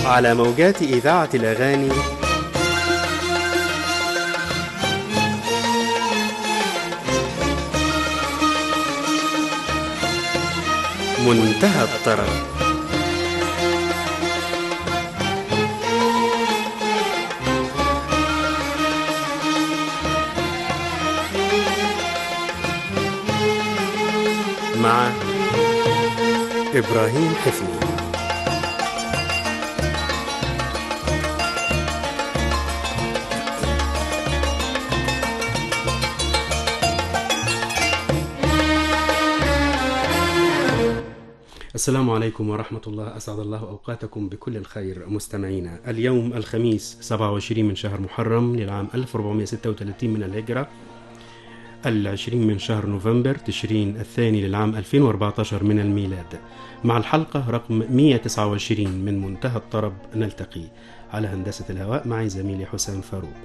على موجات إذاعة الأغاني منتهى الطرب مع إبراهيم حفني السلام عليكم ورحمة الله أسعد الله أوقاتكم بكل الخير مستمعينا اليوم الخميس 27 من شهر محرم للعام 1436 من الهجرة العشرين من شهر نوفمبر تشرين الثاني للعام 2014 من الميلاد مع الحلقة رقم 129 من منتهى الطرب نلتقي على هندسة الهواء معي زميلي حسام فاروق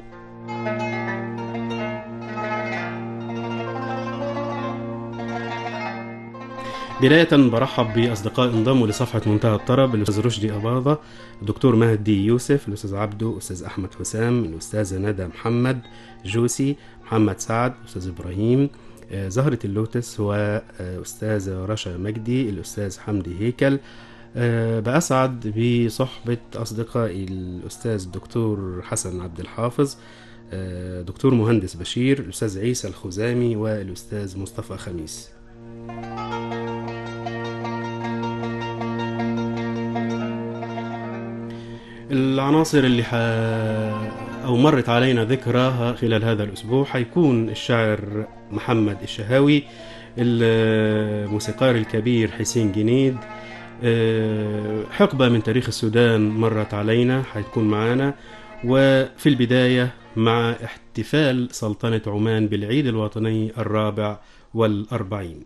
بداية برحب بأصدقاء انضموا لصفحة منتهى الطرب الأستاذ رشدي أباظة الدكتور مهدي يوسف الأستاذ عبده الأستاذ أحمد حسام الأستاذة ندى محمد جوسي محمد سعد أستاذ إبراهيم آه، زهرة اللوتس وأستاذة رشا مجدي الأستاذ حمدي هيكل آه، بأسعد بصحبة أصدقائي الأستاذ الدكتور حسن عبد الحافظ آه، دكتور مهندس بشير الأستاذ عيسى الخزامي والأستاذ مصطفى خميس العناصر اللي ح... أو مرت علينا ذكراها خلال هذا الأسبوع حيكون الشاعر محمد الشهاوي الموسيقار الكبير حسين جنيد آه، حقبة من تاريخ السودان مرت علينا حتكون معانا وفي البداية مع احتفال سلطنة عمان بالعيد الوطني الرابع والأربعين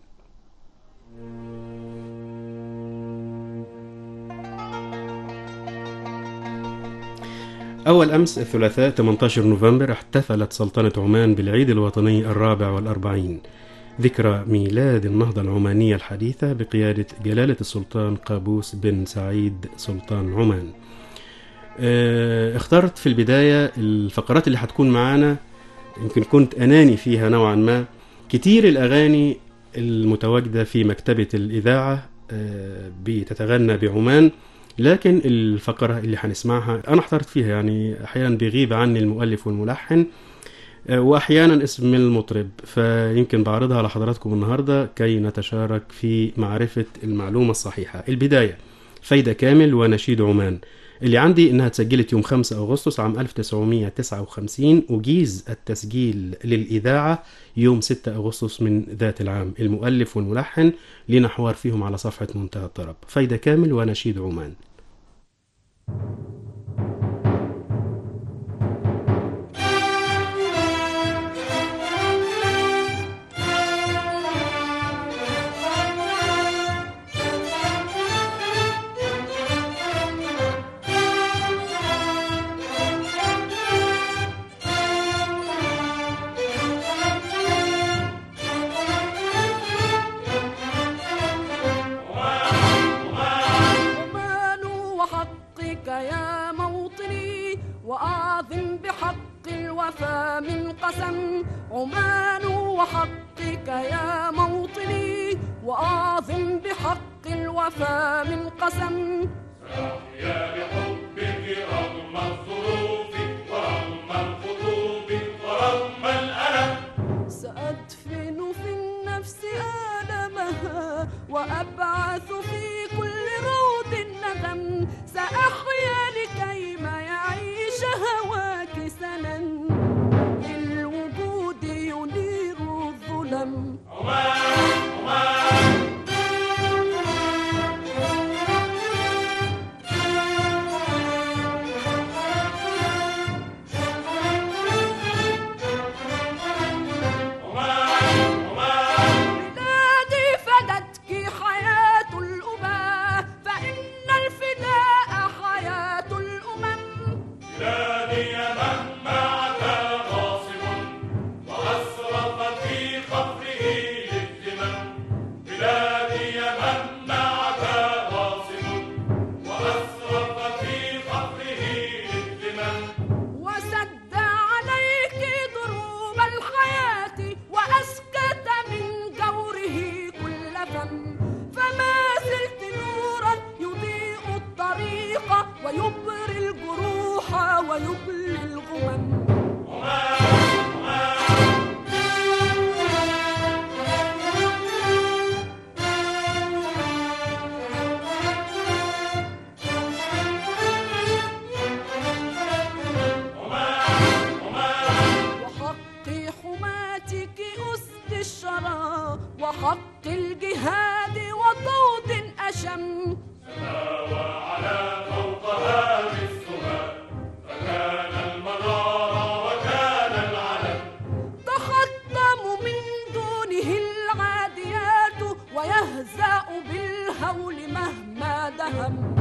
أول أمس الثلاثاء 18 نوفمبر احتفلت سلطنة عمان بالعيد الوطني الرابع والأربعين ذكرى ميلاد النهضة العمانية الحديثة بقيادة جلالة السلطان قابوس بن سعيد سلطان عمان اه، اخترت في البداية الفقرات اللي هتكون معانا يمكن كنت أناني فيها نوعا ما كتير الأغاني المتواجدة في مكتبة الإذاعة اه، بتتغنى بعمان لكن الفقرة اللي هنسمعها أنا احترت فيها يعني أحيانا بيغيب عني المؤلف والملحن آه، وأحيانا اسم المطرب فيمكن بعرضها على حضراتكم النهاردة كي نتشارك في معرفة المعلومة الصحيحة البداية فايدة كامل ونشيد عمان اللي عندي انها اتسجلت يوم 5 اغسطس عام 1959 وجيز التسجيل للاذاعه يوم 6 اغسطس من ذات العام المؤلف والملحن لنا حوار فيهم على صفحه منتهى الطرب فايده كامل ونشيد عمان عمان وحقك يا موطني وأعظم بحق الوفا من قسم عمان وحقك يا موطني وأعظم بحق الوفا من قسم يا بحبك رغم الظروف ورغم الخطوب ورغم الألم سأدفن في النفس آلامها وأبعث في كل روض الندم سأحيا لكيما يعيش هواك سنا للوجود ينير الظلم بلادي فدتك حياة الأباء فإن الفداء حياة ويبلي الغمم وحق حماتك أسد الشرى وحق الجهاد وطود أشم وعلى فوقها بالسماء فكان المنار وكان العلم تخطم من دونه العاديات ويهزأ بالهول مهما دهم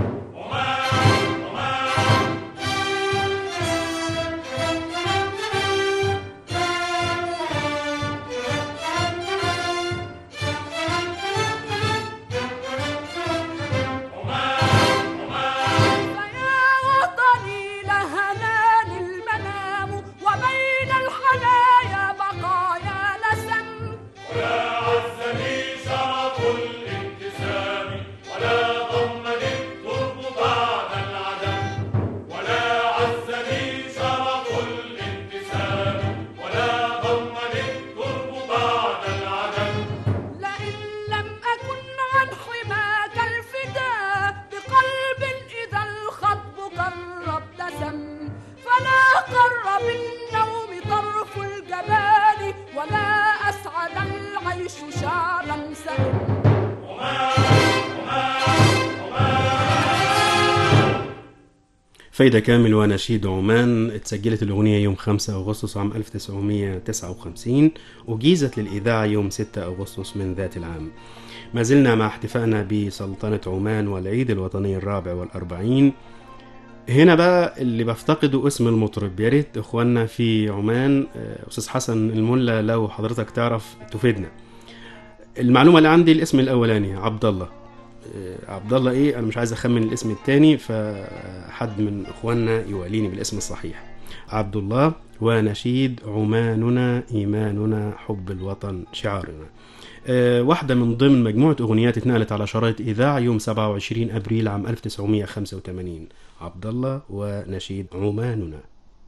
فيا وطني لهنان المنام وبين الحنايا بقايا لسم ولا عزني شرف الانتساب ولا ضمني الترب بعد العدم ولا عزني شرف الانتساب ولا ضمني الترب بعد العدم لئن لم أكن عن حماك الفداء بقلب إذا الخطب قرب دسم فلا قر بالنوم طرف الجبال ولا أسعد العيش شعرا سلم فايدة كامل ونشيد عمان اتسجلت الأغنية يوم 5 أغسطس عام 1959 وجيزت للإذاعة يوم 6 أغسطس من ذات العام ما زلنا مع احتفائنا بسلطنة عمان والعيد الوطني الرابع والأربعين هنا بقى اللي بفتقده اسم المطرب يا ريت اخواننا في عمان آه، استاذ حسن الملا لو حضرتك تعرف تفيدنا المعلومه اللي عندي الاسم الاولاني عبد الله آه، عبد الله ايه انا مش عايز اخمن الاسم التاني فحد من اخواننا يواليني بالاسم الصحيح عبد الله ونشيد عماننا ايماننا حب الوطن شعارنا آه، واحدة من ضمن مجموعة أغنيات اتنقلت على شرايط إذاعة يوم 27 أبريل عام 1985 عبد الله ونشيد عماننا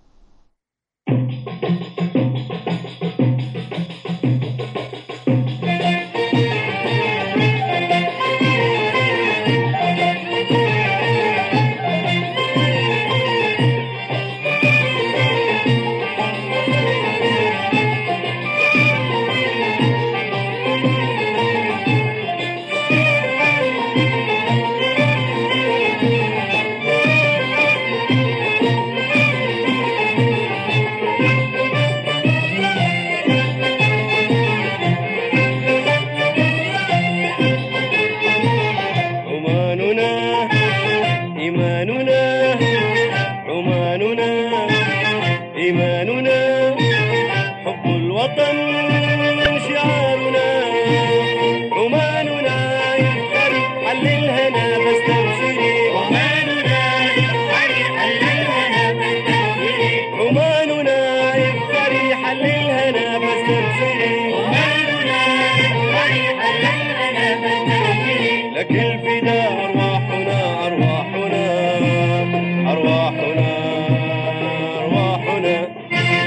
عماننا إيماننا عماننا إيماننا حب الوطن شعارنا عماننا يفخري حل الهنا فاستبشري عماننا يفخري حل الهنا فاستبشري عماننا يفخري حل الهنا فاستبشري عماننا يفخري حل الهنا فاستبشري لك الفداء أرواحنا أرواحنا أرواحنا أرواحنا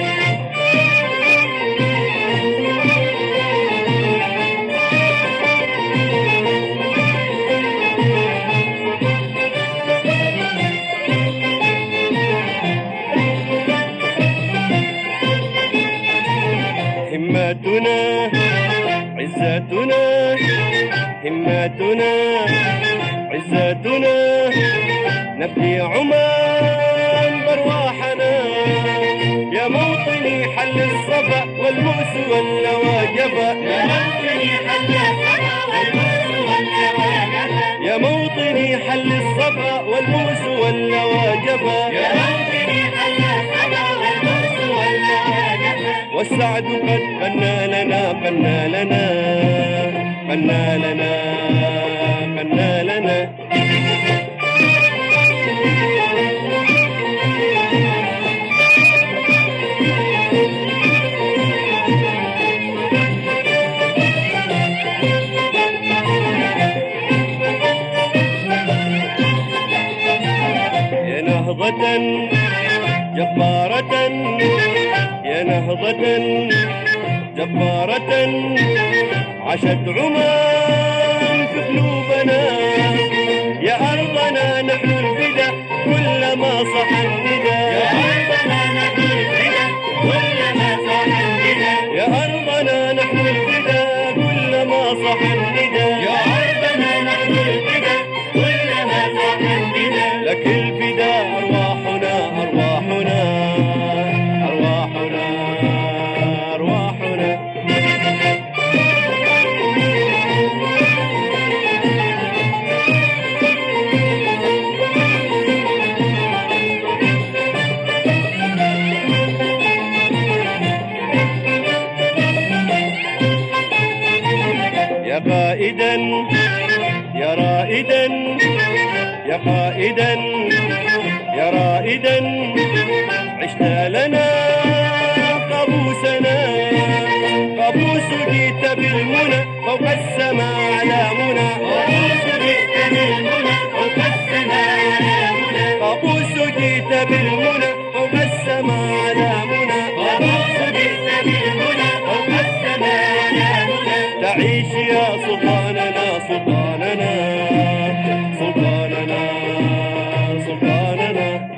هماتنا عزتنا هماتنا عزتنا نبني عمان برواحنا يا موطني حل الصفا والمؤس والنواجفة يا موطني حل الصفا والمؤس والنواجفة يا موطني حل الصفا والمؤس والنواجفة يا موطني حل الصفا والمؤس والنواجفة والسعد قد غنى لنا غنى لنا غنى لنا غنى لنا يا نهضة عاشت عمان في قلوبنا يا أرضنا نحن الفدا كلما صح الندى يا أرضنا نحن الفدا كلما صح الندى يا أرضنا نحن الفدا كلما صح الندى يا أرضنا نحن الفدا كلما صح الندى لك الفدا أرواحنا أرواحنا أرواحنا أرواحنا يا قائدا يا رائدا يا قائدا يا رائدا عشت لنا قابوسنا قابوس جئت بالمنى فوق السماء على منى قابوس جئت بالمنى فوق السماء على منى قابوس جئت بالمنى فوق السماء على منى قابوس جئت بالمنى فوق السماء على منى تعيش يا سلطاننا سلطاننا سلطاننا سلطاننا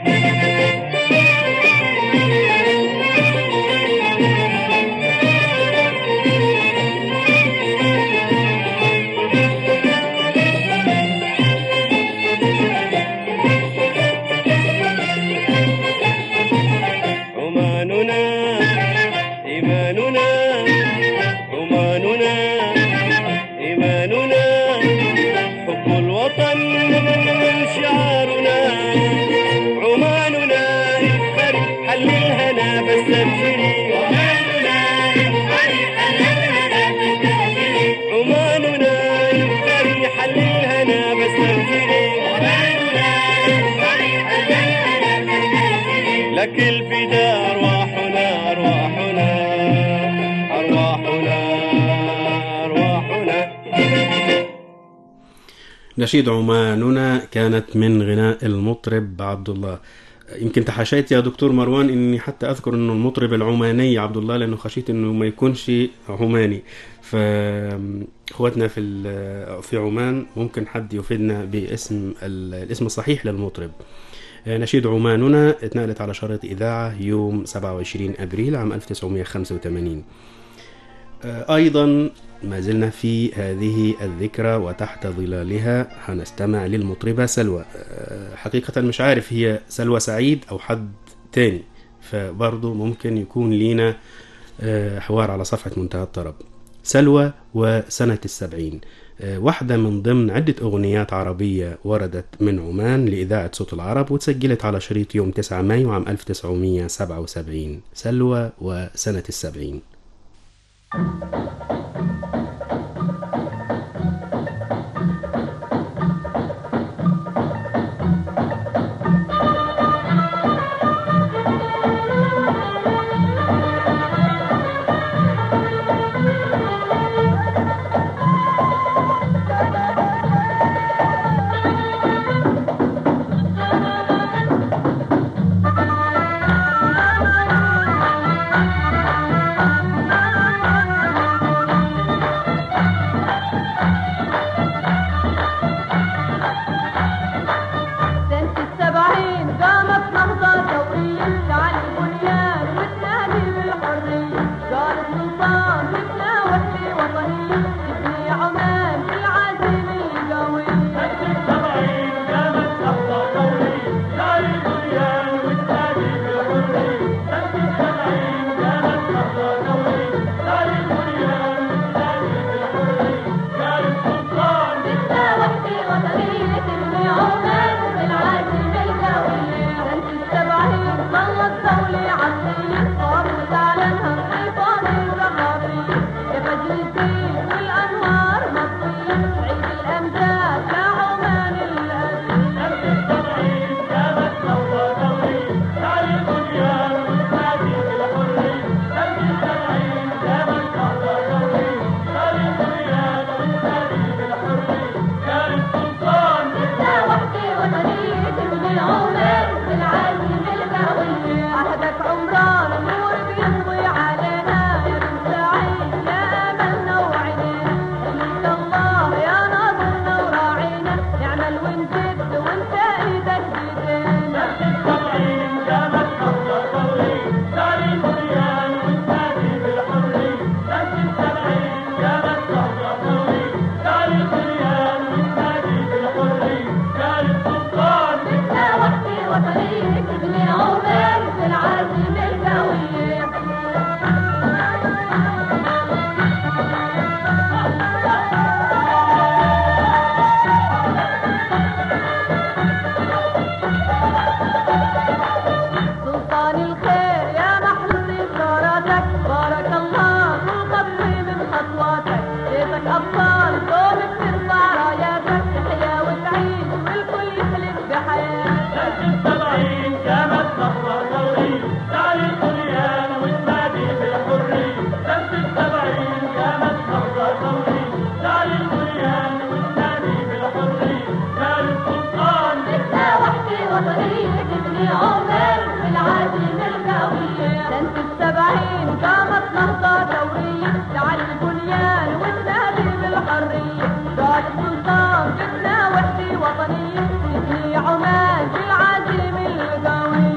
عماننا إيماننا عماننا إيماننا حب الوطن شعارنا عماننا افخر حل الهنا بس ابشري عماننا افخر حل الهنا بس ابشري عماننا افخر حل الهنا بس ابشري عماننا افخر حل الهنا بس ابشري لك الفداء أرواحنا أرواحنا أرواحنا أرواحنا نشيد عماننا كانت من غناء المطرب عبد الله يمكن تحاشيت يا دكتور مروان اني حتى اذكر انه المطرب العماني عبد الله لانه خشيت انه ما يكونش عماني فاخواتنا في ال- في عمان ممكن حد يفيدنا باسم ال- الاسم الصحيح للمطرب نشيد عماننا اتنقلت على شريط إذاعة يوم 27 أبريل عام 1985 أيضا ما زلنا في هذه الذكرى وتحت ظلالها هنستمع للمطربة سلوى أه، حقيقة مش عارف هي سلوى سعيد أو حد تاني فبرضه ممكن يكون لينا أه، حوار على صفحة منتهى الطرب سلوى وسنة السبعين أه، واحدة من ضمن عدة أغنيات عربية وردت من عمان لإذاعة صوت العرب وتسجلت على شريط يوم 9 مايو عام 1977 سلوى وسنة السبعين سنة السبعين قامت نهضة ثورية على البنيان وتنادي بالحرية قال السلطان مثلنا وحدي وطنية تبني عمان بالعزيم القوي مثلنا وحدي وطنية تبني عمان بالعزيم القوي سنة السبعين ظلت دولة عصرية قامت أعلنها الحيطان الرقابية يا مجلسين والأنوار مطفية عيد الأمجاد يا عمان الأسير مثل وحدي وطنية تبني عمان بالعزم القوي عهدك عمران الوطني تبني عمان بالعزيم القوي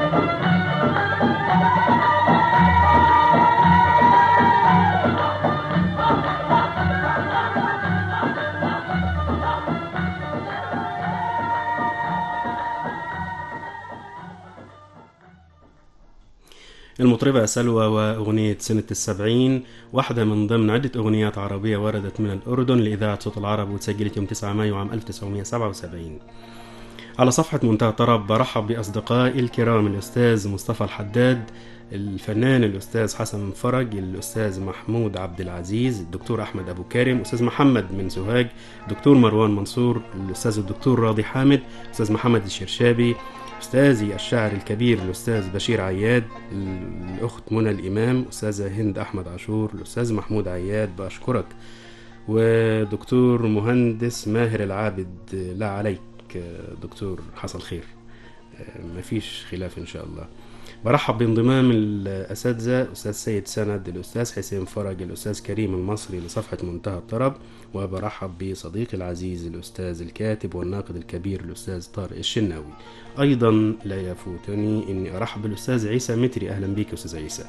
المطربة سلوى وأغنية سنة السبعين واحدة من ضمن عدة أغنيات عربية وردت من الأردن لإذاعة صوت العرب وتسجلت يوم 9 مايو عام 1977 على صفحة منتهى طرب برحب بأصدقائي الكرام الأستاذ مصطفى الحداد الفنان الأستاذ حسن فرج الأستاذ محمود عبد العزيز الدكتور أحمد أبو كارم أستاذ محمد من سوهاج دكتور مروان منصور الأستاذ الدكتور راضي حامد أستاذ محمد الشرشابي أستاذي الشاعر الكبير الأستاذ بشير عياد الأخت منى الإمام أستاذة هند أحمد عاشور الأستاذ محمود عياد بأشكرك ودكتور مهندس ماهر العابد لا عليك دكتور حصل خير مفيش خلاف إن شاء الله برحب بانضمام الأساتذة أستاذ سيد سند الأستاذ حسين فرج الأستاذ كريم المصري لصفحة منتهى الطرب وبرحب بصديقي العزيز الأستاذ الكاتب والناقد الكبير الأستاذ طارق الشناوي أيضا لا يفوتني أني أرحب بالأستاذ عيسى متري أهلا بك أستاذ عيسى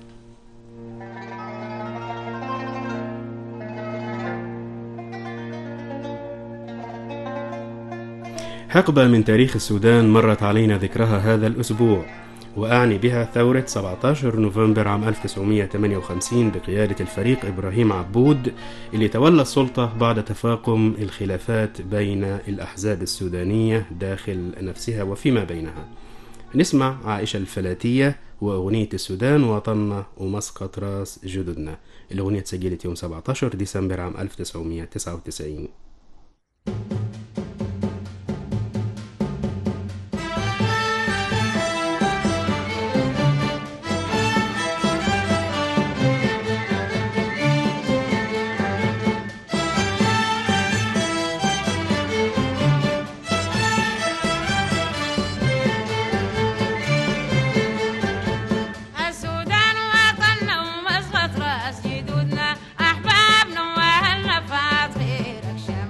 حقبة من تاريخ السودان مرت علينا ذكرها هذا الأسبوع وأعني بها ثورة 17 نوفمبر عام 1958 بقيادة الفريق إبراهيم عبود اللي تولى السلطة بعد تفاقم الخلافات بين الأحزاب السودانية داخل نفسها وفيما بينها نسمع عائشة الفلاتية وأغنية السودان وطننا ومسقط راس جدودنا الأغنية تسجلت يوم 17 ديسمبر عام 1999 السودان وطننا ومسقط راس جدودنا احبابنا واهلنا فات خيرك شمال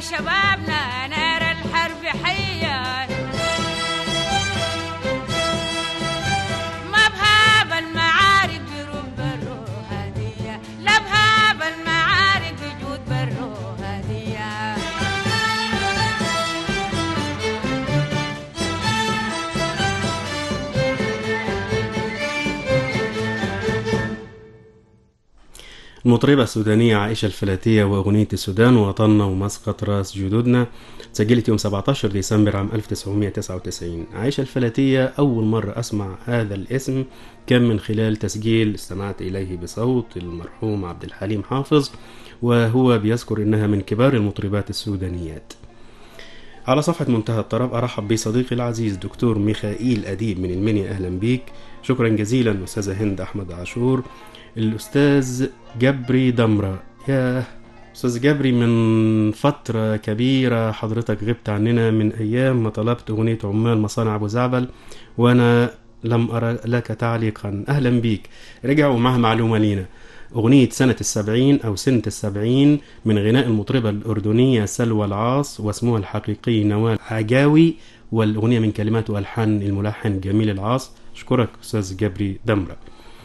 شبابنا نار الحرب حية ما بهاب المعارك برب الروح هدية لا بهاب المعارك بجود بالروح هدية المطربة السودانية عائشة الفلاتية وأغنية السودان وطننا ومسقط راس جدودنا سجلت يوم 17 ديسمبر عام 1999 عائشة الفلاتية أول مرة أسمع هذا الاسم كان من خلال تسجيل استمعت إليه بصوت المرحوم عبد الحليم حافظ وهو بيذكر إنها من كبار المطربات السودانيات على صفحة منتهى الطرب أرحب بصديقي العزيز دكتور ميخائيل أديب من المنيا أهلا بيك شكرا جزيلا أستاذة هند أحمد عاشور الأستاذ جبري دمرة يا أستاذ جبري من فترة كبيرة حضرتك غبت عننا من أيام ما طلبت أغنية عمال مصانع أبو زعبل وأنا لم أرى لك تعليقا أهلا بيك رجعوا معها معلومة لينا أغنية سنة السبعين أو سنة السبعين من غناء المطربة الأردنية سلوى العاص واسمها الحقيقي نوال عجاوي والأغنية من كلمات وألحان الملحن جميل العاص أشكرك أستاذ جبري دمرة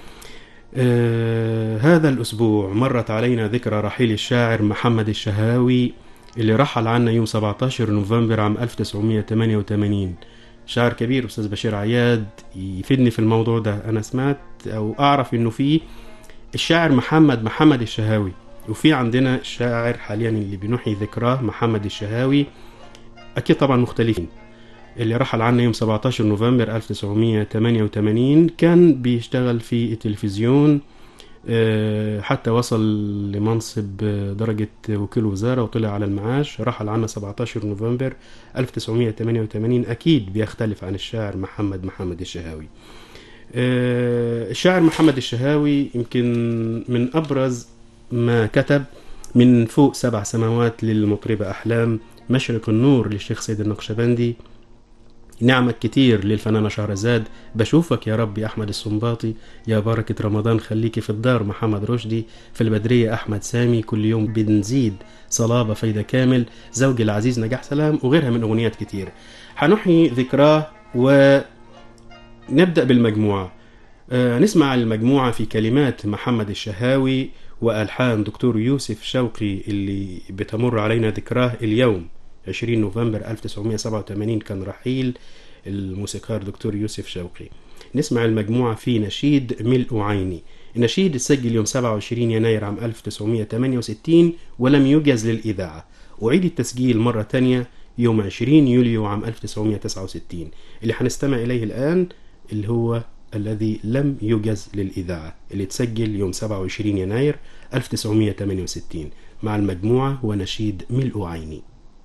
آه هذا الأسبوع مرت علينا ذكرى رحيل الشاعر محمد الشهاوي اللي رحل عنا يوم 17 نوفمبر عام 1988 شاعر كبير أستاذ بشير عياد يفيدني في الموضوع ده أنا سمعت أو أعرف إنه في الشاعر محمد محمد الشهاوي وفي عندنا الشاعر حاليا اللي بنحيي ذكراه محمد الشهاوي أكيد طبعا مختلفين اللي رحل عنا يوم 17 نوفمبر 1988 كان بيشتغل في التلفزيون آه، حتى وصل لمنصب آه، درجة وكيل وزارة وطلع على المعاش رحل عنا 17 نوفمبر 1988 أكيد بيختلف عن الشاعر محمد محمد الشهاوي آه، الشاعر محمد الشهاوي يمكن من أبرز ما كتب من فوق سبع سماوات للمطربة أحلام مشرق النور للشيخ سيد النقشبندي نعمك كتير للفنانة شهرزاد بشوفك يا ربي أحمد السنباطي يا بركة رمضان خليكي في الدار محمد رشدي في البدرية أحمد سامي كل يوم بنزيد صلابة فايدة كامل زوجي العزيز نجاح سلام وغيرها من أغنيات كتير هنحيي ذكراه ونبدأ بالمجموعة آه، نسمع المجموعة في كلمات محمد الشهاوي وألحان دكتور يوسف شوقي اللي بتمر علينا ذكراه اليوم 20 نوفمبر 1987 كان رحيل الموسيقار دكتور يوسف شوقي نسمع المجموعة في نشيد ملء عيني النشيد اتسجل يوم 27 يناير عام 1968 ولم يجز للإذاعة أعيد التسجيل مرة تانية يوم 20 يوليو عام 1969 اللي هنستمع إليه الآن اللي هو الذي لم يجز للإذاعة اللي اتسجل يوم 27 يناير 1968 مع المجموعة ونشيد ملء عيني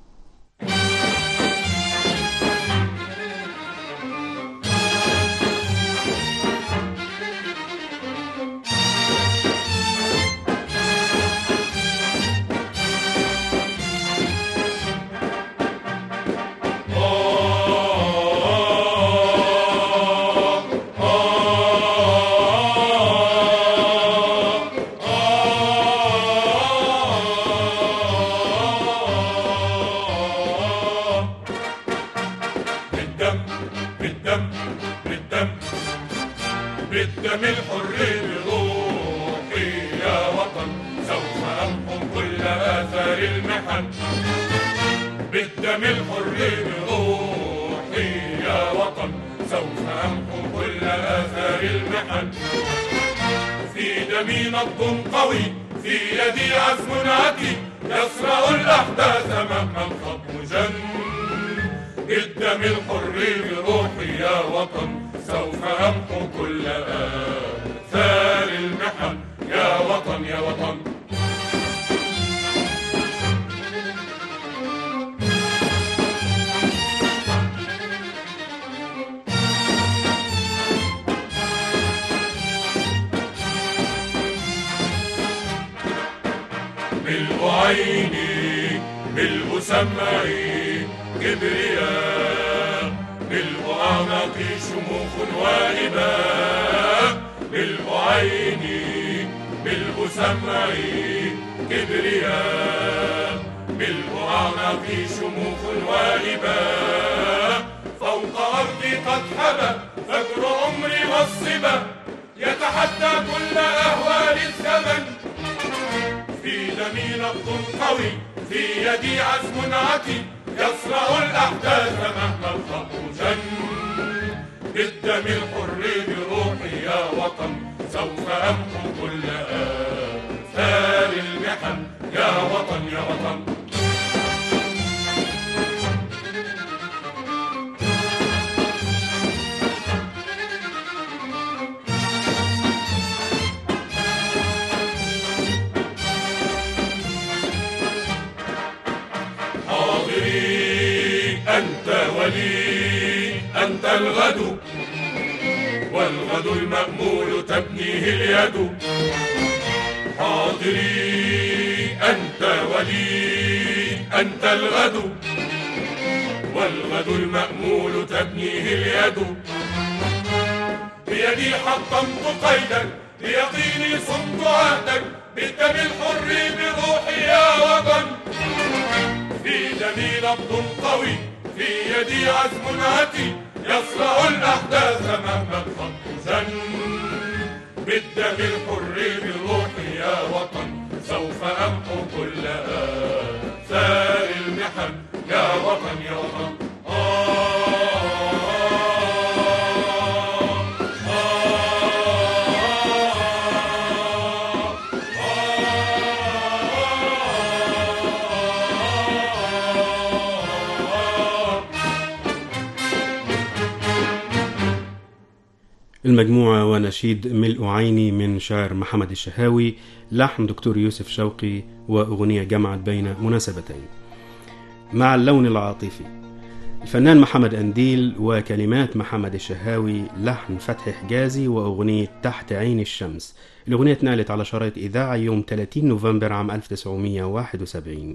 بالدم بالدم بالدم بالدم الحر بروحي يا وطن سوف أمحو كل آثار المحن بالدم الحر بروحي يا وطن سوف أمحو كل آثار المحن في دمي نبض قوي في يدي عزم عتيد يصرع الأحداث مهما الخط جن بالدم الحر بروحي يا وطن سوف أمحو كل آثار المحن يا وطن يا وطن ملء عيني ملء سمعي كبرياء ملء أعماقي شموخ وإباء ملء عيني ملء سمعي كبرياء ملء أعماقي شموخ والباء فوق أرضي قد حبى فجر عمري والصبا يتحدى كل أهوال الزمن في دمي نبض قوي في يدي عزم عتي يصرع الأحداث مهما الخطر جن بالدم الحر بروحي يا وطن سوف أمحو كل آثار المحن يا وطن يا وطن حاضري أنت ولي أنت الغد والغد المأمول تبنيه اليد حاضري أنت ولي أنت الغد والغد المأمول تبنيه اليد بيدي حطمت قيدا بيقيني صمت عهدا بالدم الحر بروحي يا وطن في دمي نبض قوي في يدي عزم عتي يصرع الأحداث مهما الخط زن بالدم الحر بالروح يا وطن سوف أمحو كل آثار المحن يا وطن يا وطن آه المجموعة ونشيد ملء عيني من شاعر محمد الشهاوي لحن دكتور يوسف شوقي وأغنية جمعت بين مناسبتين مع اللون العاطفي الفنان محمد أنديل وكلمات محمد الشهاوي لحن فتحي حجازي وأغنية تحت عين الشمس الأغنية اتنقلت على شرايط إذاعة يوم 30 نوفمبر عام 1971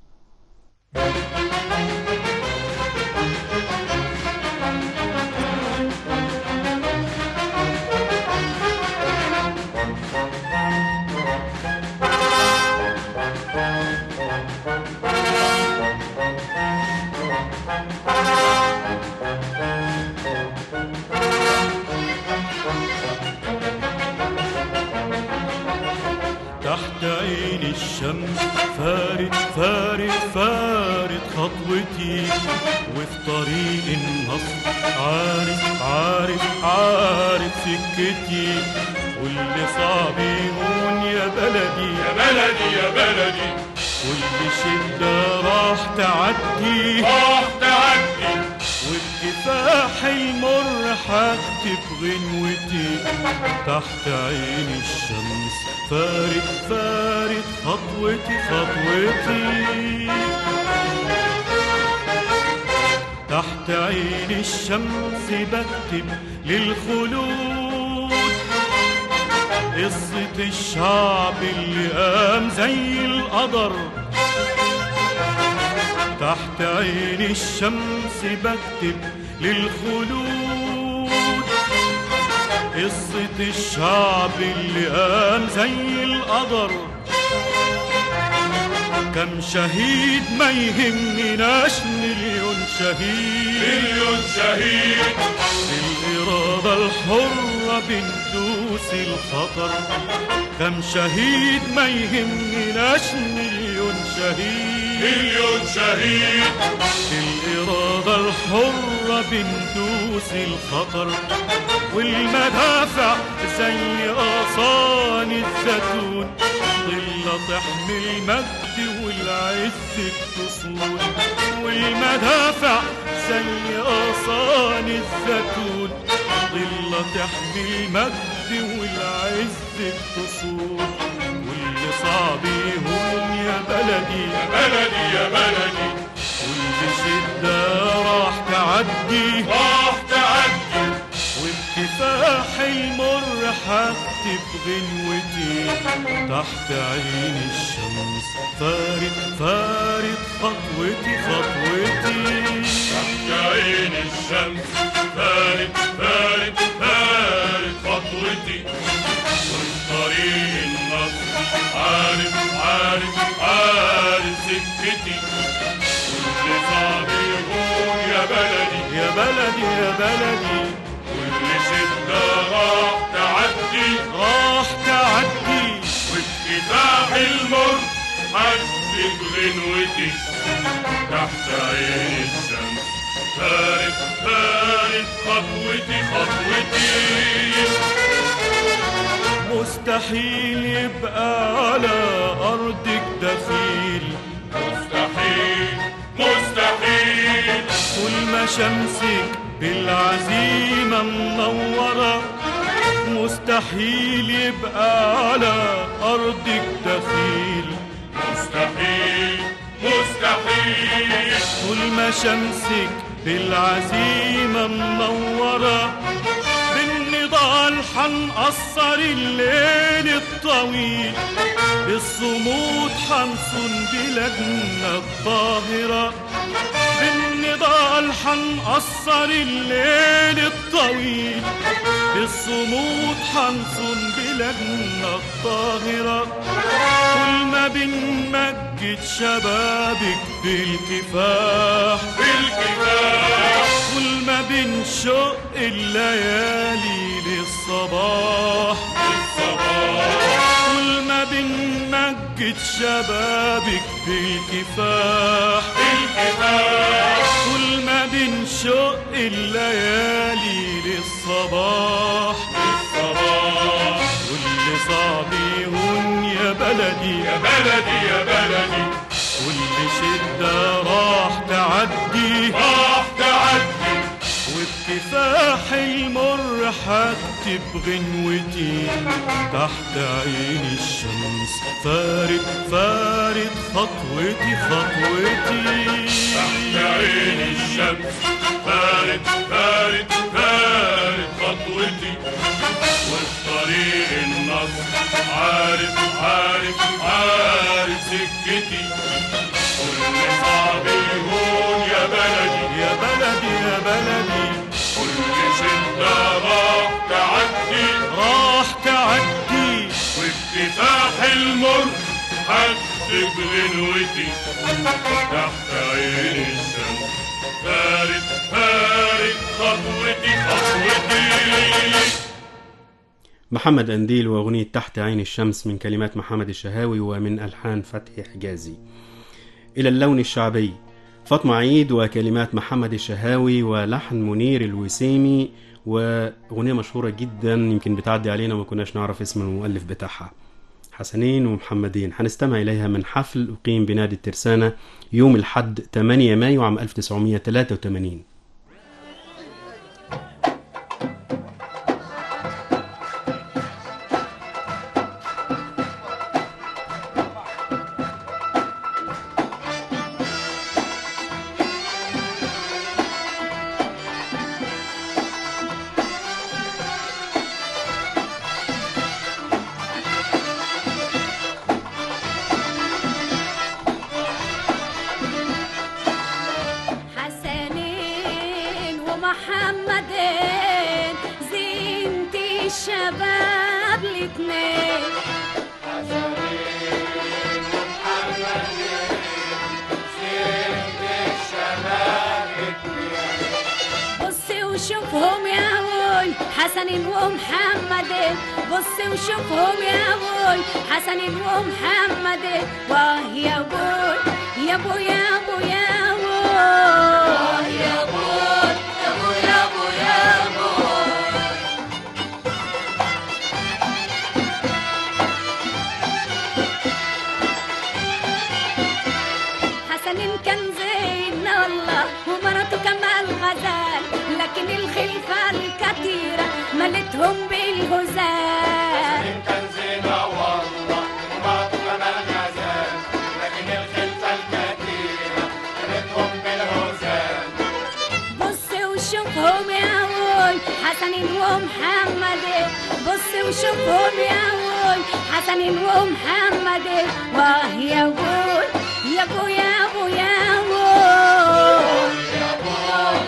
تحت عين الشمس فارد فارد فارد خطوتي وفي طريق النصر عارف عارف عارف سكتي واللي صعب يهون يا بلدي يا بلدي يا بلدي كل شدة راح تعدي راح تعدي والكفاح المر هكتب غنوتي تحت عين الشمس فارد فارد خطوتي خطوتي تحت عين الشمس بكتب للخلود قصة الشعب اللي قام زي القدر تحت عين الشمس بكتب للخلود قصة الشعب اللي قام زي القدر كم شهيد ما يهمناش مليون شهيد مليون شهيد بالإرادة الحرة بندوس الخطر كم شهيد ما يهمناش مليون شهيد مليون شهيد بالإرادة الحرة بندوس الخطر والمدافع زي أغصان الزيتون ضلة تحمي المجد والعز التصون والمدافع زي أغصان الزيتون ضلة تحمي المجد والعز التصون واللي صعب يهون يا بلدي يا بلدي يا بلدي كل شدة راح تعدي راح تعدي والكفاح المر هكتب غنوتي تحت عين الشمس فارد فارد خطوتي خطوتي تحت عين الشمس فارد فارد فارد خطوتي والطريق النصر عارف عارف عارف سكتي سكتي كل صعب يهون يا بلدي يا بلدي يا بلدي كل شدة راح تعدي راح تعدي وبكفاح المر حدد غنوتي تحت عين الشمس فارد فارد خطوتي خطوتي مستحيل يبقى على أرضك دخيل مستحيل مستحيل طول ما شمسك بالعزيمة منورة مستحيل يبقى على أرضك دخيل مستحيل مستحيل طول ما شمسك بالعزيمة منورة بالنضال حنقصر الليل الطويل بالصمود حنصون بلادنا الطاهرة بالنضال حنقصر الليل الطويل بالصمود حنصون بلادنا الطاهرة كل ما بنمجد شبابك بالكفاح بالكفاح كل ما بنشق الليالي للصباح الصباح كل ما بنمجد شبابك بالكفاح بالكفاح كل ما بنشق الليالي للصباح الصباح كل صعب يهون يا بلدي يا بلدي يا بلدي كل شدة راح تعدي راح تعدي وبكفاح المر حتى بغنوتي تحت عين الشمس فارد فارد خطوتي خطوتي تحت عين الشمس فارد فارد فارد خطوتي والطريق النصر عارف عارف عارف سكتي كل صعب يهون يا بلدي يا بلدي يا بلدي كل شدة راح تعدي راح تعدي وافتتاح المر حد بغنوتي تحت عين الشمس فارد فارد خطوتي خطوتي محمد أنديل وأغنية تحت عين الشمس من كلمات محمد الشهاوي ومن ألحان فتحي حجازي إلى اللون الشعبي فاطمة عيد وكلمات محمد الشهاوي ولحن منير الوسيمي وأغنية مشهورة جدا يمكن بتعدي علينا وما كناش نعرف اسم المؤلف بتاعها حسنين ومحمدين هنستمع إليها من حفل أقيم بنادي الترسانة يوم الحد 8 مايو عام 1983 حسنين ومحمدين زينة الشباب الاتنين بصي وشوفهم يا ابوي حسنين ومحمدين بصي وشوفهم يا ابوي حسنين ومحمدين واه يا ابوي يا ابوي يا ابوي يا ابوي واه يا ابوي يا ابوي يا ابوي يا ابوي حسن كان زين والله ومرته كمال غزال لكن الخلفة الكثيرة ملتهم بالهزال كان زينة والله ومراته كمان غزال لكن الخلفة الكثيرة كانتهم بالهزال بص وشوفهم يا ابوي حسن ومحمد بص وشوفهم يا ابوي حسن ومحمد واه يا ابوي يا ابوي يا ابوي يا ابوي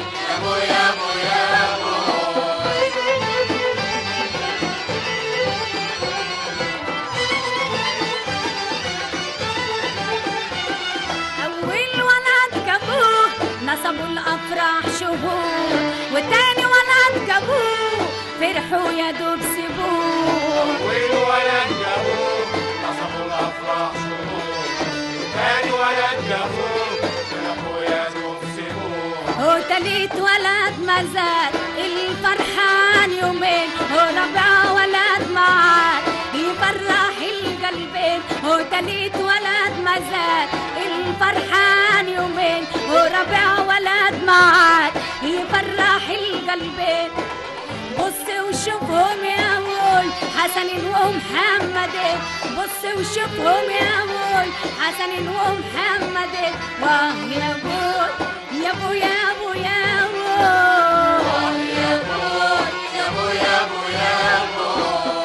نصبوا الأفراح شهور وتاني ولد جابوه فرحوا يا دوب سيبوه والولد جابوه نصبوا الافراح شهور تاني ولد جابوه فرحوا يا دوب سيبوه وتالت ولد مزاد الفرحان يومين ورابع ولد معاد يفرح القلبين وتالت ولد مزاد الفرحان يومين ورابع ولد معاد يفرح القلبين بص وشوفهم يا ابوي حسن ومحمد بص وشوفهم يا ابوي حسن ومحمد واه يا ابوي يا ابو يا ابو يا ابو يا ابو يا ابو يا ابو يا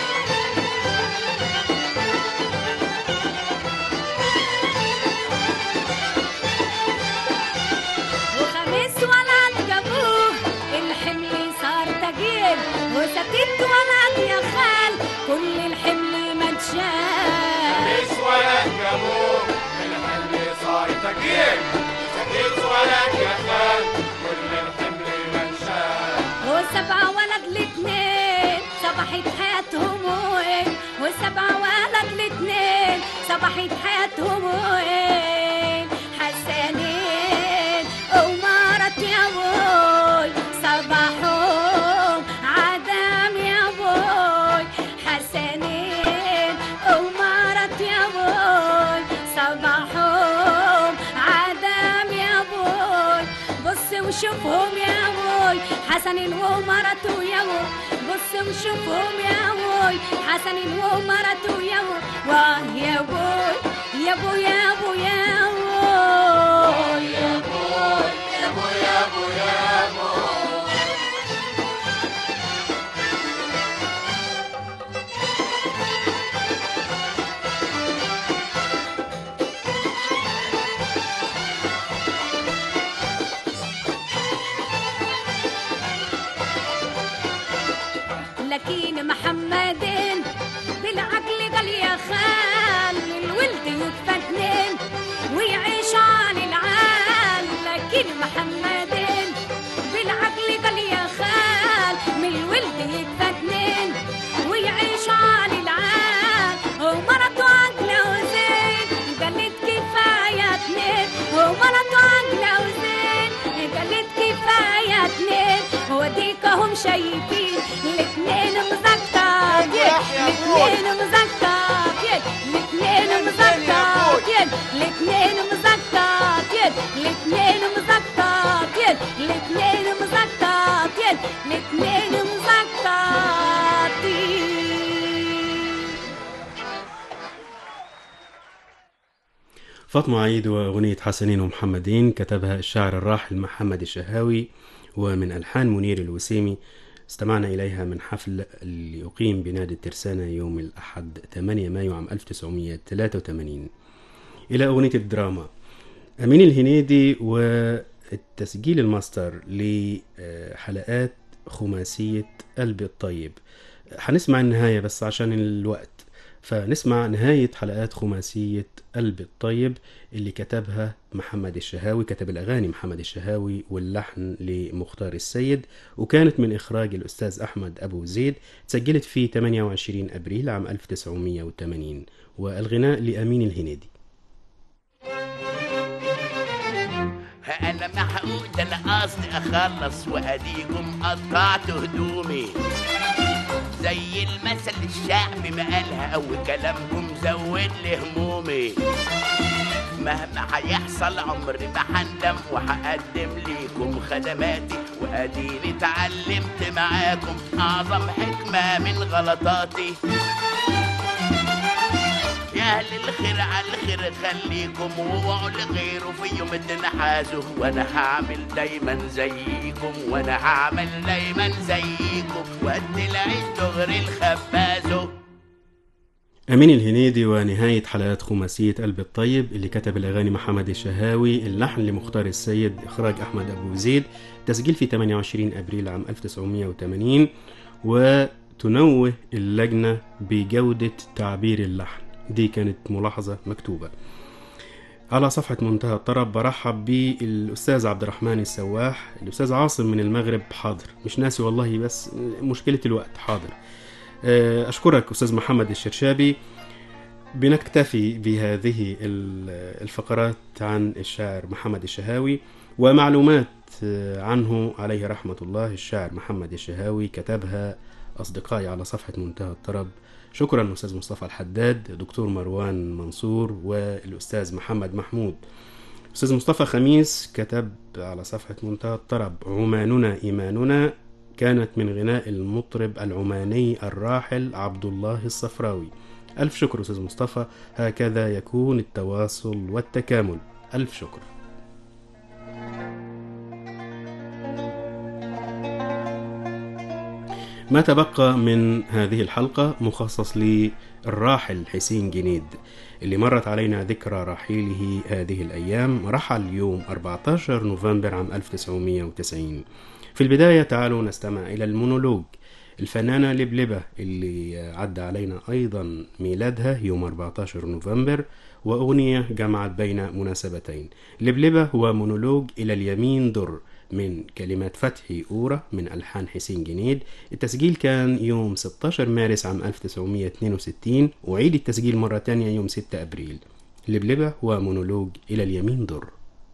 وخميس ولد جابوه الحمل صار تقيل وستت ولد يا خال كل الحمل ما اتشال مش ولد جابوه الحمل صار تقيل سكت ولد يا خال كل الحمل منشال وسبع ولد الاتنين صبحت حياتهم وين وسبع ولد الاتنين صبحت حياتهم وين حسنين ومرت يا بوي صباحهم عدم يا بوي حسنين ومرت يا بوي صباحهم عدم يا بوي بص وشوفهم يا بوي حسن ومرته يا بوي بص وشوفهم يا بوي حسن ومرته يا بوي واه يا بوي يا بوي يا بوي يا بوي يا بوي يا بوي يا بوي يا بوي لكن محمدين بالعقل قال يا خال الولد يتفتنين ويعيش عن العال لكن محمدين بالعقل قال يا خال من الولد يتفتنين ويعيش عن العال ومرته عقله وزين قالت كفايه اتنين ومرته عقله وزين قالت كفايه اتنين وديكهم شايفين الاتنين مزكتين الاتنين مزكتين الاتنين مزكتين الاتنين مزكتين الاتنين مزكتين الاتنين مزكتين الاتنين مزكتين فاطمة عيد وأغنية حسنين ومحمدين كتبها الشاعر الراحل محمد الشهاوي ومن ألحان منير الوسيمي استمعنا إليها من حفل اللي أقيم بنادي الترسانة يوم الأحد 8 مايو عام 1983 إلى أغنية الدراما أمين الهنيدي والتسجيل الماستر لحلقات خماسية قلب الطيب هنسمع النهاية بس عشان الوقت فنسمع نهاية حلقات خماسية قلب الطيب اللي كتبها محمد الشهاوي كتب الأغاني محمد الشهاوي واللحن لمختار السيد وكانت من إخراج الأستاذ أحمد أبو زيد تسجلت في 28 أبريل عام 1980 والغناء لأمين الهنيدي انا محقود انا قصدي اخلص واديكم قطعت هدومي زي المثل الشعبي ما قالها او كلامكم زود لي همومي مهما هيحصل عمري ما هندم وهقدم ليكم خدماتي واديني اتعلمت معاكم اعظم حكمه من غلطاتي يا اهل الخير على الخير خليكم واوعوا لغيره في يوم تنحازوا وانا هعمل دايما زيكم وانا هعمل دايما زيكم وقد العيد دغري الخبازه أمين الهنيدي ونهاية حلقات خماسية قلب الطيب اللي كتب الأغاني محمد الشهاوي اللحن لمختار السيد إخراج أحمد أبو زيد تسجيل في 28 أبريل عام 1980 وتنوه اللجنة بجودة تعبير اللحن دي كانت ملاحظة مكتوبة على صفحة منتهى الطرب برحب بالأستاذ عبد الرحمن السواح الأستاذ عاصم من المغرب حاضر مش ناسي والله بس مشكلة الوقت حاضر آه، أشكرك أستاذ محمد الشرشابي بنكتفي بهذه ال- الفقرات عن الشاعر محمد الشهاوي ومعلومات آه، عنه عليه رحمة الله الشاعر محمد الشهاوي كتبها أصدقائي على صفحة منتهى الطرب شكرا أستاذ مصطفى الحداد دكتور مروان منصور والأستاذ محمد محمود أستاذ مصطفى خميس كتب على صفحة منتهى الطرب عماننا إيماننا كانت من غناء المطرب العماني الراحل عبد الله الصفراوي ألف شكر أستاذ مصطفى هكذا يكون التواصل والتكامل ألف شكر ما تبقى من هذه الحلقة مخصص للراحل حسين جنيد اللي مرت علينا ذكرى رحيله هذه الأيام رحل يوم 14 نوفمبر عام 1990 في البداية تعالوا نستمع إلى المونولوج الفنانة لبلبة اللي عدى علينا أيضا ميلادها يوم 14 نوفمبر وأغنية جمعت بين مناسبتين لبلبة هو مونولوج إلى اليمين در من كلمات فتحي أورا من ألحان حسين جنيد التسجيل كان يوم 16 مارس عام 1962 وعيد التسجيل مرة تانية يوم 6 أبريل لبلبة هو مونولوج إلى اليمين در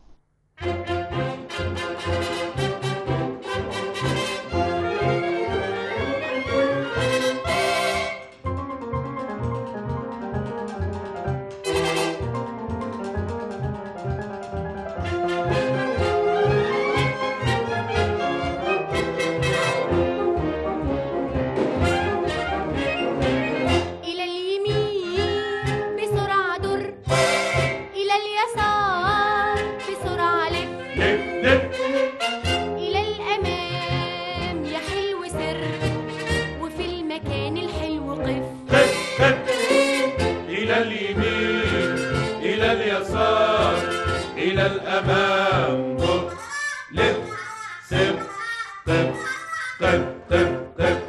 إلى اليمين بسرعة در إلى اليسار بسرعة لف لف لف إلى الأمام يا حلو سر وفي المكان الحلو قف قف قف إلى اليمين إلى اليسار إلى الأمام ضر لف سب قف قف قف قف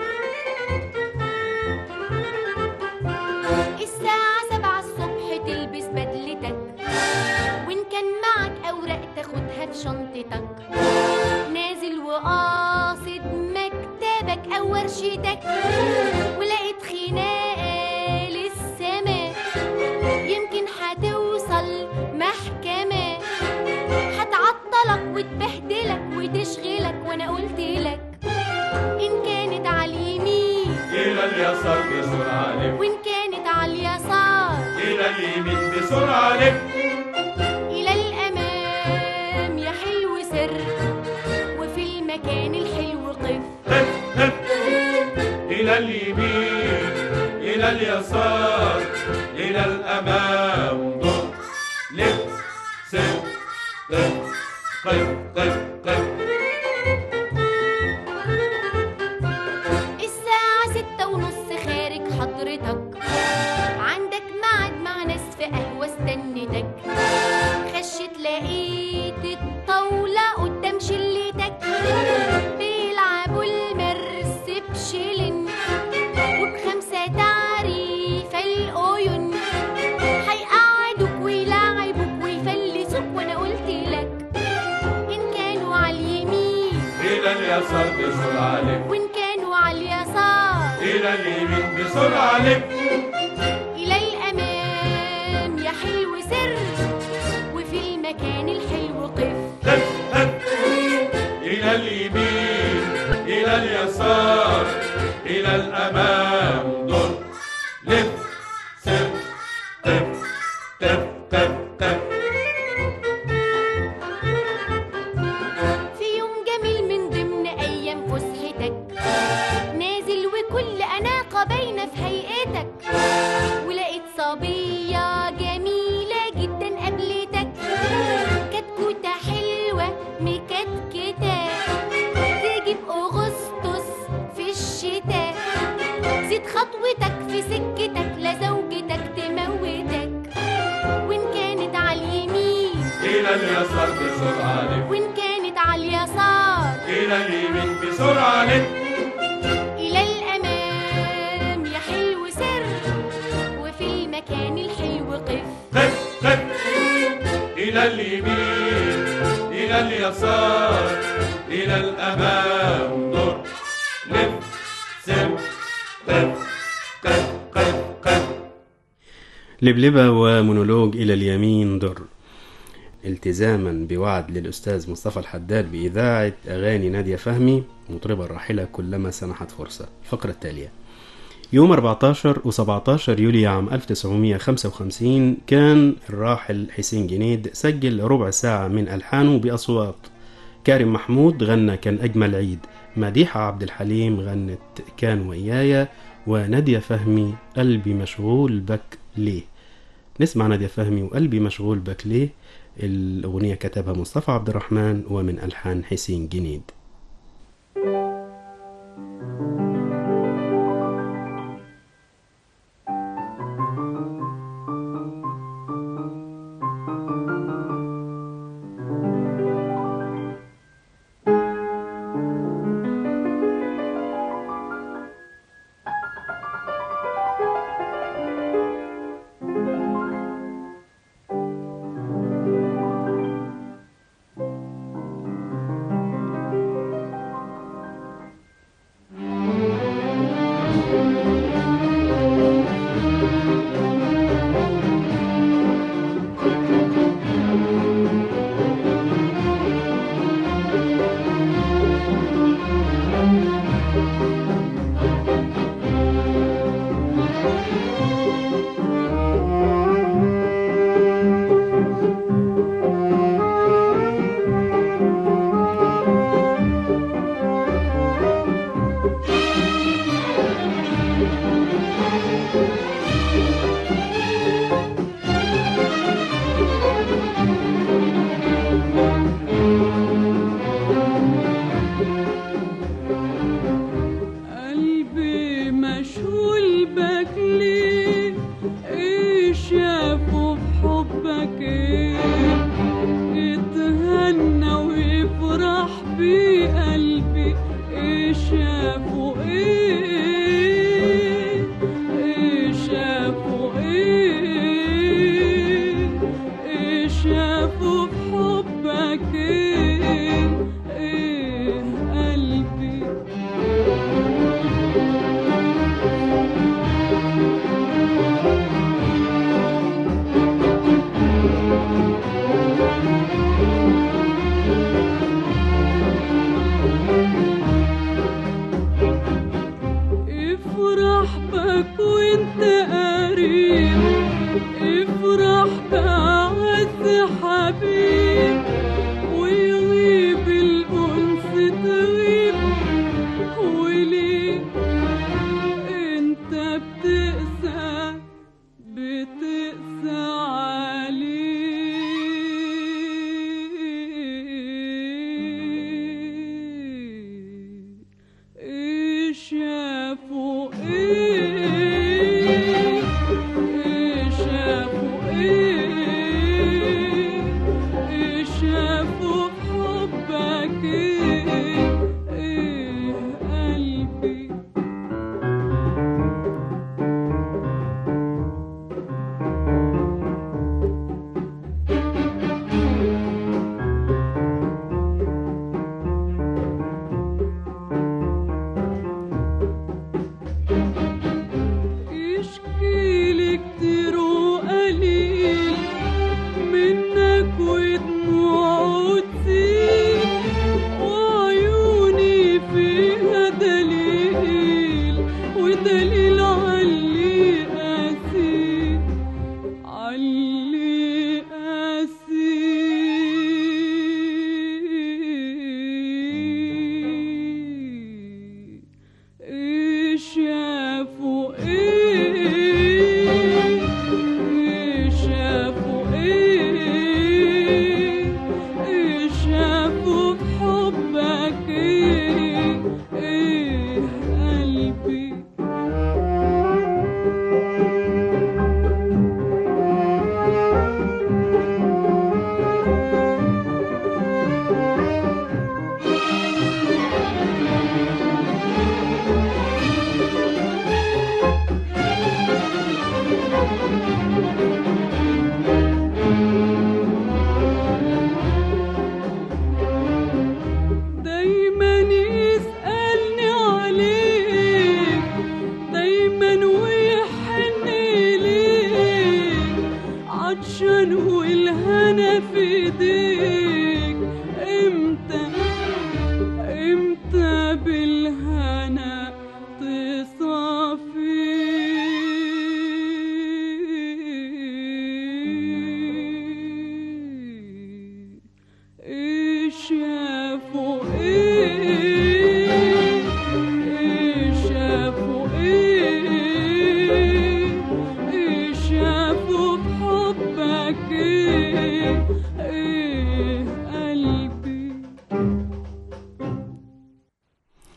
الساعة سبعة الصبح تلبس بدلتك وإن كان معك أوراق تاخدها في شنطتك نازل وقاصد مكتبك أو ورشتك ولقيت خناقة للسماء يمكن هتوصل محكمة هتعطلك وتبهدلك وتشغلك وأنا قلت لك إن كانت على اليمين إلى اليسار بسرعة لف وإن كانت على اليسار إلى اليمين بسرعة لف إلى الأمام يا حلو سر وفي المكان الحلو قف قف قف إلى اليمين إلى اليسار إلى الأمام ضر لف سب قف قف قف قف الساعة ستة ونص خارج حضرتك عندك ميعاد مع ناس في قهوة استنتك خشت لقيت الطاولة قدام شلتك بيلعبوا المرس بشيلن وبخمسة تعريف الأوين هيقعدوك ويلعبوك ويفلسوك وأنا قلت لك إن كانوا على اليمين إلى اليسار بسرعة لف وإن كانوا على اليسار إلى اليمين بسرعة لف إلى الأمام يا حلو سر وفي المكان الحلو قف قف قف إلى اليمين إلى اليسار إلى الأمام ضر لف سب قف قف قف قف في يوم جميل من ضمن أيام فسحتك نازل وكل أناقة باينة في هيئتك ولقيت صبية جميلة جدا قابلتك كتكوتة حلوة مكتكتة تجيب أغسطس في الشتاء زيد خطوتك في سكتك لزوجتك تموتك وإن كانت على اليمين إلى اليسار بسرعة لف وإن كانت على اليسار إلى اليمين بسرعة لف إلى الأمام يا حلو سر وفي المكان الحلو قف قف قف إلى اليمين إلى اليسار إلى الأمام دور لف سم قف قف قف قف لبلبة ومونولوج إلى اليمين در التزاما بوعد للأستاذ مصطفى الحداد بإذاعة أغاني نادية فهمي مطربة الراحلة كلما سنحت فرصة الفقرة التالية يوم 14 و17 يوليو عام 1955 كان الراحل حسين جنيد سجل ربع ساعة من ألحانه بأصوات كارم محمود غنى كان أجمل عيد مديحة عبد الحليم غنت كان ويايا ونادية فهمي قلبي مشغول بك ليه نسمع نادية فهمي وقلبي مشغول بك ليه الأغنية كتبها مصطفى عبد الرحمن ومن ألحان حسين جنيد قلبي مشغول بك ليه ايه شافه بحبك ايه يتهنى ويفرح بيه قلبي ايه شافه ايه ايه شافه ايه ايه شافه بحبك ايه ايه قلبي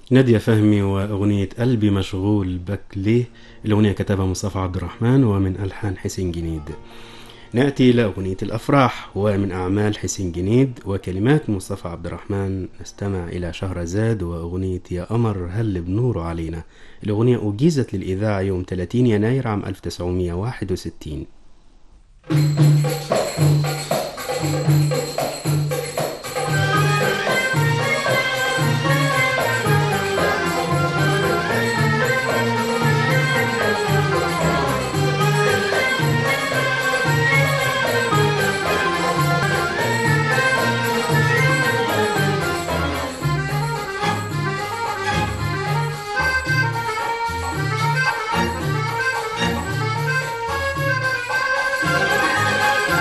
نادية فهمي وأغنية قلبي مشغول بك ليه الأغنية كتبها مصطفى عبد الرحمن ومن ألحان حسين جنيد نأتي إلى أغنية الأفراح ومن أعمال حسين جنيد وكلمات مصطفى عبد الرحمن نستمع إلى شهرزاد وأغنية يا قمر هل بنور علينا الأغنية أجيزت للإذاعة يوم 30 يناير عام 1961 يا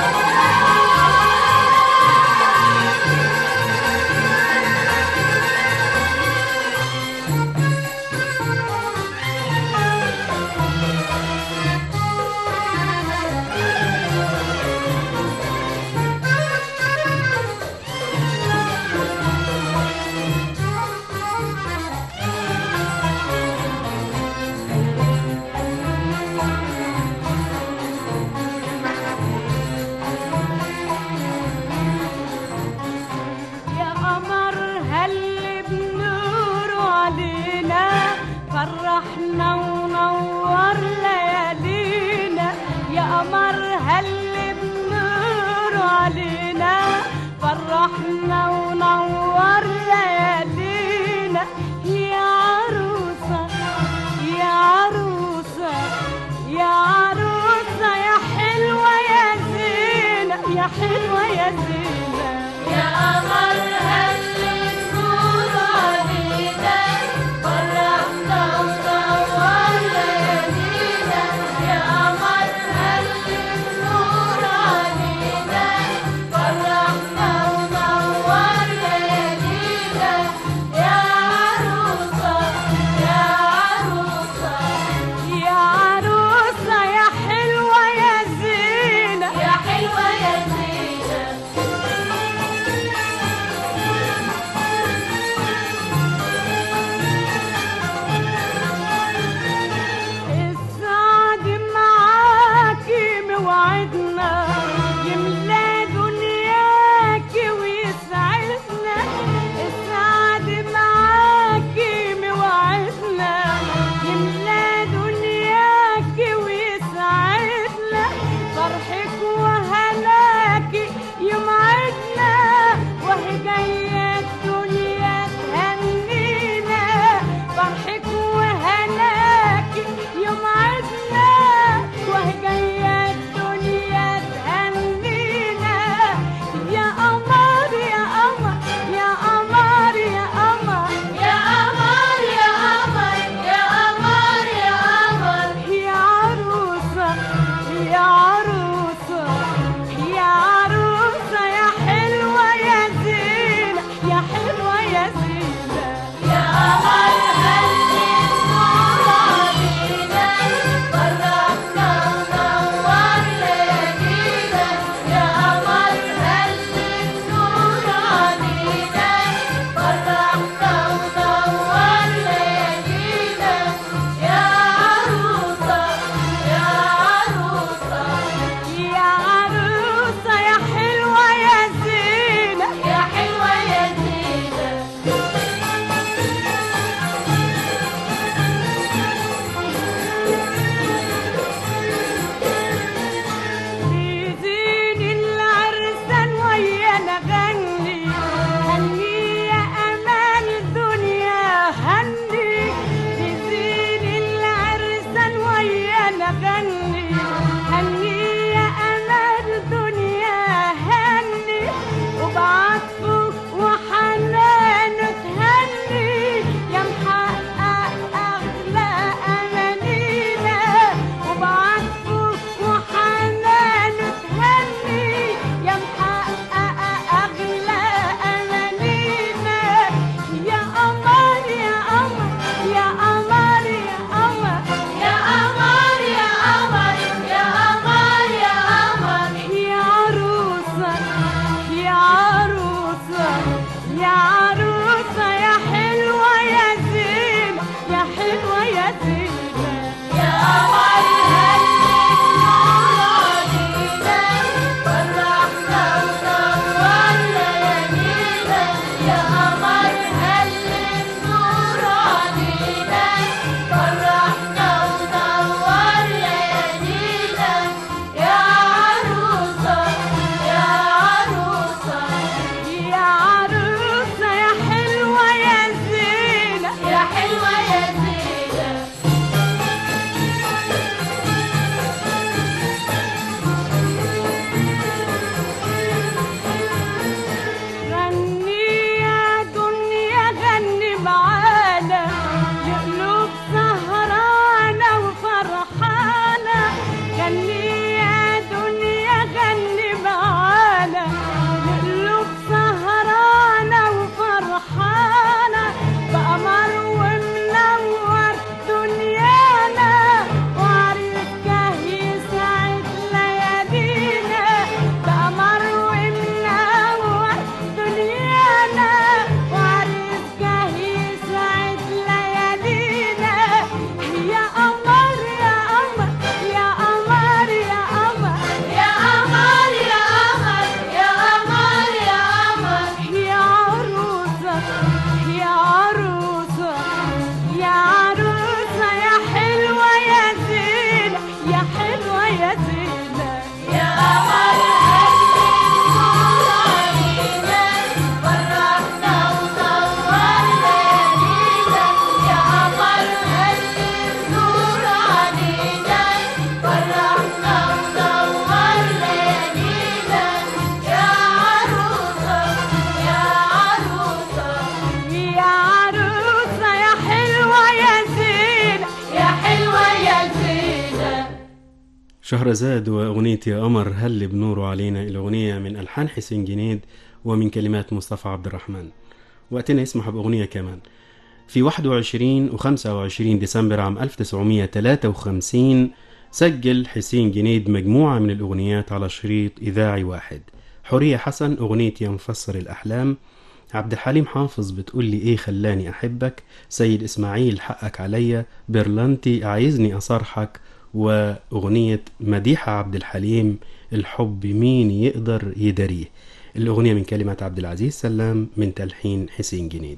شهرزاد وأغنية يا قمر هل بنوره علينا الأغنية من ألحان حسين جنيد ومن كلمات مصطفى عبد الرحمن وقتنا يسمح بأغنية كمان في 21 و 25 ديسمبر عام 1953 سجل حسين جنيد مجموعة من الأغنيات على شريط إذاعي واحد حورية حسن أغنية يا مفسر الأحلام عبد الحليم حافظ بتقول لي إيه خلاني أحبك سيد إسماعيل حقك عليا برلانتي عايزني أصارحك وأغنية مديحة عبد الحليم الحب مين يقدر يداريه الأغنية من كلمات عبد العزيز سلام من تلحين حسين جنيد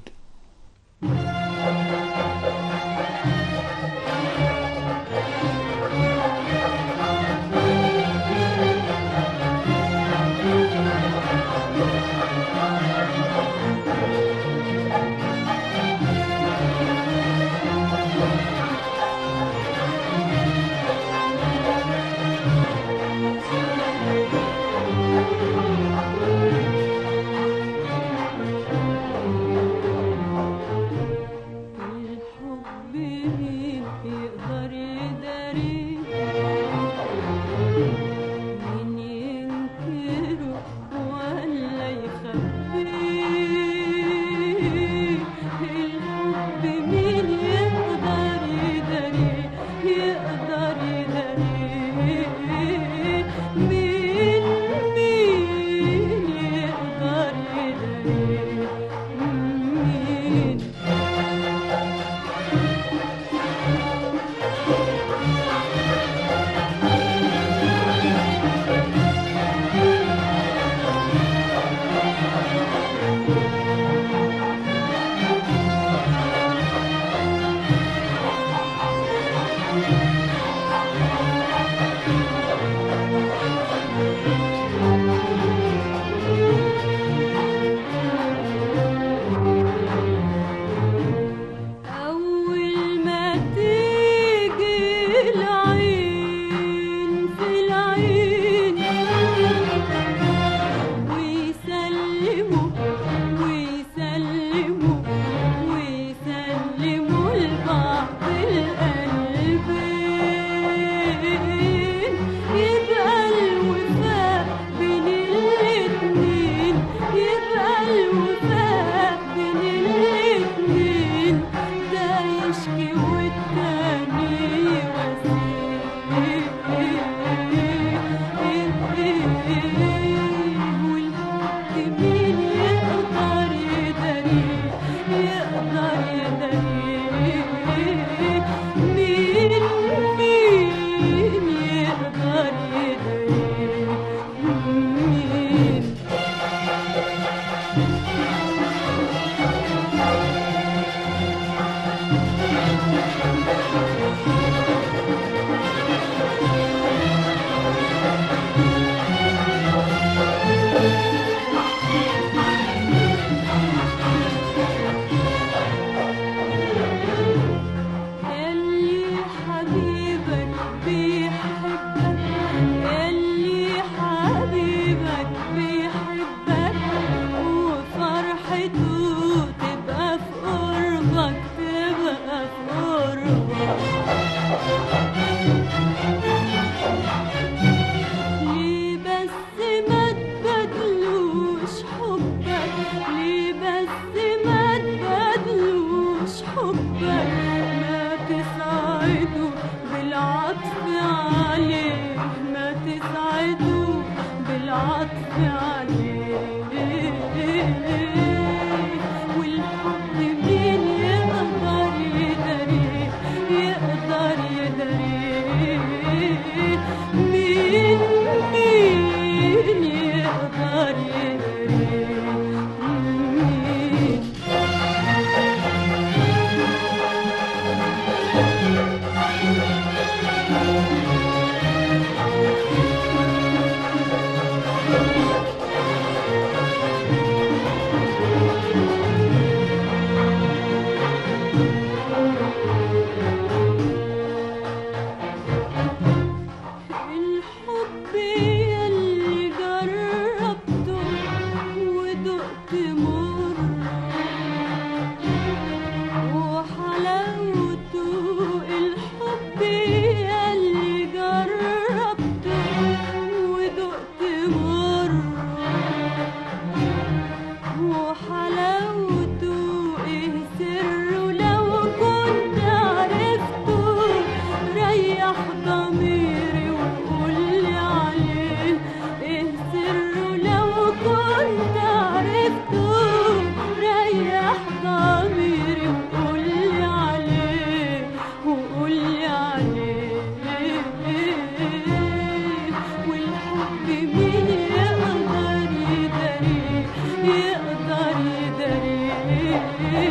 الحب مين يقدر يداري مين ينكره ولا يخبيه الحب مين يقدر يداري يقدر يداري مين مين يقدر يداري مين أول ما تيجي العين في العين ويسلموا ويسلموا ويسلموا لبعض القلبين يبقى الوفاء بين الاتنين يبقى الوفاء بين الاتنين ده يشكي والتاني يواسيه والحب مين يقدر يداريه يقدر يداريه مين مين يقدر يداريه مين اللي حبيبك بيحبك اللي حبيبك بيحبك وفرحته تبقى في قربك تبقى في قربك ليه بس ما تبدلوش حبك ليه بس ما تبدلوش حبك ما تسعدوا بالعطف عليه ما تسعدوا بالعطف عليه والحب مين يقدر يداريه يقدر يداريه مين مين يقدر يداريه مين حلاوته ايه سره لو كنت عرفته ريح ضميري وقولي عليه ايه سره لو كنت عرفته ريح ضميري وقولي عليه وقولي عليه والحب مين يقدر يداريه يقدر يداريه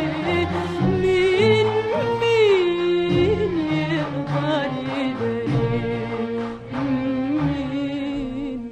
مين مين يقدر يداريه مين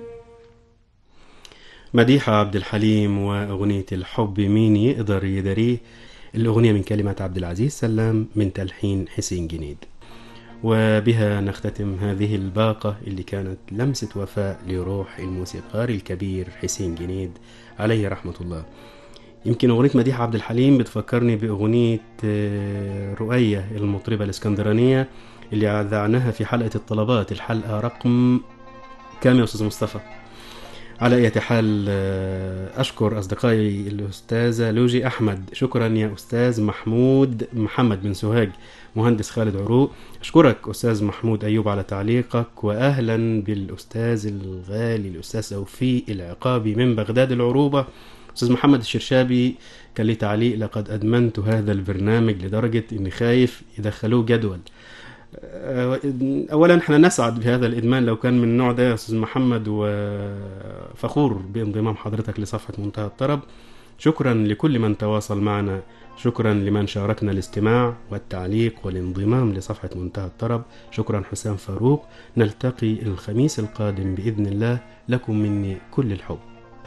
مديحة عبد الحليم وأغنية الحب مين يقدر يداريه الأغنية من كلمات عبد العزيز سلام من تلحين حسين جنيد وبها نختتم هذه الباقة اللي كانت لمسة وفاء لروح الموسيقار الكبير حسين جنيد عليه رحمة الله يمكن أغنية مديحة عبد الحليم بتفكرني بأغنية آه، رؤية المطربة الإسكندرانية اللي أذعناها في حلقة الطلبات الحلقة رقم كام يا أستاذ مصطفى؟ على أي حال آه، أشكر أصدقائي الأستاذة لوجي أحمد شكرا يا أستاذ محمود محمد بن سوهاج مهندس خالد عروق أشكرك أستاذ محمود أيوب على تعليقك وأهلا بالأستاذ الغالي الأستاذ توفيق العقابي من بغداد العروبة أستاذ محمد الشرشابي كان لي تعليق لقد أدمنت هذا البرنامج لدرجة إني خايف يدخلوه جدول آه، اولا احنا نسعد بهذا الادمان لو كان من النوع ده يا استاذ محمد وفخور بانضمام حضرتك لصفحه منتهى الطرب شكرا لكل من تواصل معنا شكرا لمن شاركنا الاستماع والتعليق والانضمام لصفحه منتهى الطرب شكرا حسام فاروق نلتقي الخميس القادم باذن الله لكم مني كل الحب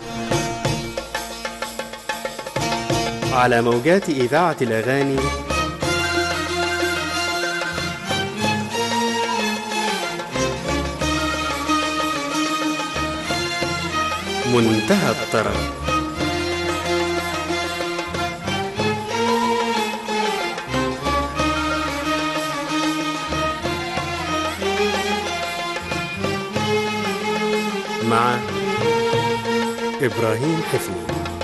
على موجات اذاعه الاغاني منتهى الطرب مع إبراهيم حفني